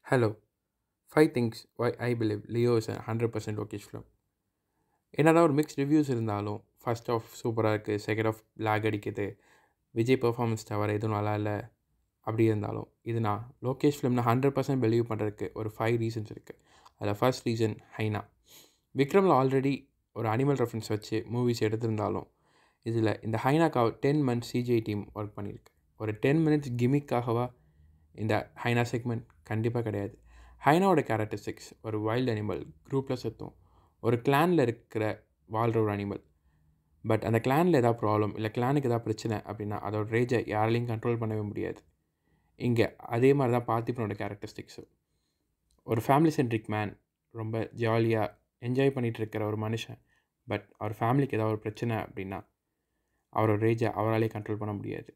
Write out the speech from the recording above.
Hello. Five things why I believe Leo is a 100% Lokish film. என்னதான் ஒரு mix reviews இருந்தாலும் first half சூப்பராக இருக்குது செகண்ட் ஆஃப் லாக் அடிக்குது விஜய் பெர்ஃபார்மன்ஸ் தவிர எதுவும் நல்லா இல்லை அப்படி இருந்தாலும் இது நான் லோகேஷ் ஃபிலிம்னா ஹண்ட்ரட் பர்சன்ட் பிலீவ் பண்ணுறதுக்கு ஒரு ஃபைவ் ரீசன்ஸ் இருக்குது அதில் ஃபர்ஸ்ட் ரீசன் ஹைனா விக்ரமில் ஆல்ரெடி ஒரு அனிமல் ரெஃபரன்ஸ் வச்சு மூவிஸ் எடுத்திருந்தாலும் இதில் இந்த ஹைனாக்காக ten months CGI team work பண்ணியிருக்கு ஒரு டென் மினிட்ஸ் கிமிக்காகவா இந்த ஹைனா செக்மெண்ட் கண்டிப்பாக கிடையாது ஹைனாவோட கேரக்டரிஸ்டிக்ஸ் ஒரு வைல்டு அனிமல் குரூப்பில் சுற்றும் ஒரு கிளானில் இருக்கிற வாழ்கிற ஒரு அனிமல் பட் அந்த கிளானில் ஏதாவது ப்ராப்ளம் இல்லை கிளானுக்கு ஏதாவது பிரச்சனை அப்படின்னா அதோட ரேஜை யாராலையும் கண்ட்ரோல் பண்ணவே முடியாது இங்கே அதே மாதிரி தான் பார்த்திபனோட கேரக்டரிஸ்டிக்ஸு ஒரு ஃபேமிலி சென்ட்ரிக் மேன் ரொம்ப ஜாலியாக என்ஜாய் பண்ணிகிட்டு இருக்கிற ஒரு மனுஷன் பட் அவர் ஃபேமிலிக்கு ஏதாவது ஒரு பிரச்சனை அப்படின்னா அவரோட ரேஜை அவராலே கண்ட்ரோல் பண்ண முடியாது